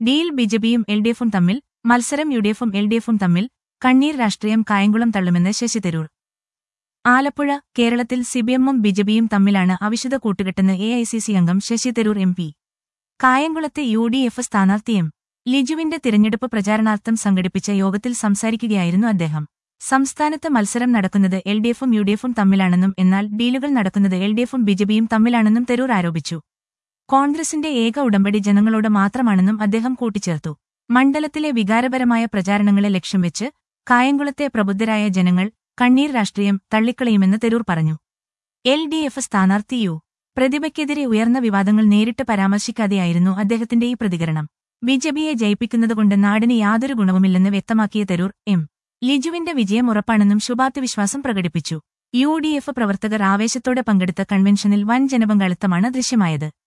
ഡിയിൽ ബിജെപിയും L D എഫും തമ്മിൽ മത്സരം യു ഡി എഫും എൽ ഡി എഫും തമ്മിൽ കണ്ണീർ രാഷ്ട്രീയം കായംകുളം തള്ളുമെന്ന് ശശി തരൂർ ആലപ്പുഴ കേരളത്തിൽ സിപിഎമ്മും ബിജെപിയും തമ്മിലാണ് അവിശുദ്ധ കൂട്ടുകെട്ടെന്ന് എ ഐ സി സി അംഗം ശശി തരൂർ എം പി കായംകുളത്തെ യു ഡി എഫ് സ്ഥാനാർത്ഥി എം ലിജുവിന്റെ തിരഞ്ഞെടുപ്പ് പ്രചാരണാർത്ഥം സംഘടിപ്പിച്ച യോഗത്തിൽ സംസാരിക്കുകയായിരുന്നു അദ്ദേഹം സംസ്ഥാനത്ത് മത്സരം നടക്കുന്നത് എൽ ഡി എഫും യു ഡി എഫും തമ്മിലാണെന്നും എന്നാൽ ഡീലുകൾ നടക്കുന്നത് എൽ ഡി എഫും ബിജെപിയും തമ്മിലാണെന്നും തരൂർ ആരോപിച്ചു കോൺഗ്രസിന്റെ ഏക ഉടമ്പടി ജനങ്ങളോട് മാത്രമാണെന്നും അദ്ദേഹം കൂട്ടിച്ചേർത്തു മണ്ഡലത്തിലെ വികാരപരമായ പ്രചാരണങ്ങളെ ലക്ഷ്യം വെച്ച് കായംകുളത്തെ പ്രബുദ്ധരായ ജനങ്ങൾ കണ്ണീർ രാഷ്ട്രീയം തള്ളിക്കളയുമെന്ന് തരൂർ പറഞ്ഞു എൽ ഡി എഫ് സ്ഥാനാർത്ഥി യു പ്രതിഭയ്ക്കെതിരെ ഉയർന്ന വിവാദങ്ങൾ നേരിട്ട് പരാമർശിക്കാതെയായിരുന്നു അദ്ദേഹത്തിന്റെ ഈ പ്രതികരണം ബിജെപിയെ ജയിപ്പിക്കുന്നതുകൊണ്ട് നാടിന് യാതൊരു ഗുണവുമില്ലെന്ന് വ്യക്തമാക്കിയ തരൂർ എം ലിജുവിന്റെ വിജയം ഉറപ്പാണെന്നും ശുഭാപ്തിവിശ്വാസം പ്രകടിപ്പിച്ചു യു ഡി എഫ് പ്രവർത്തകർ ആവേശത്തോടെ പങ്കെടുത്ത കൺവെൻഷനിൽ വൻ ജനപങ്കാളിത്തമാണ് ദൃശ്യമായത്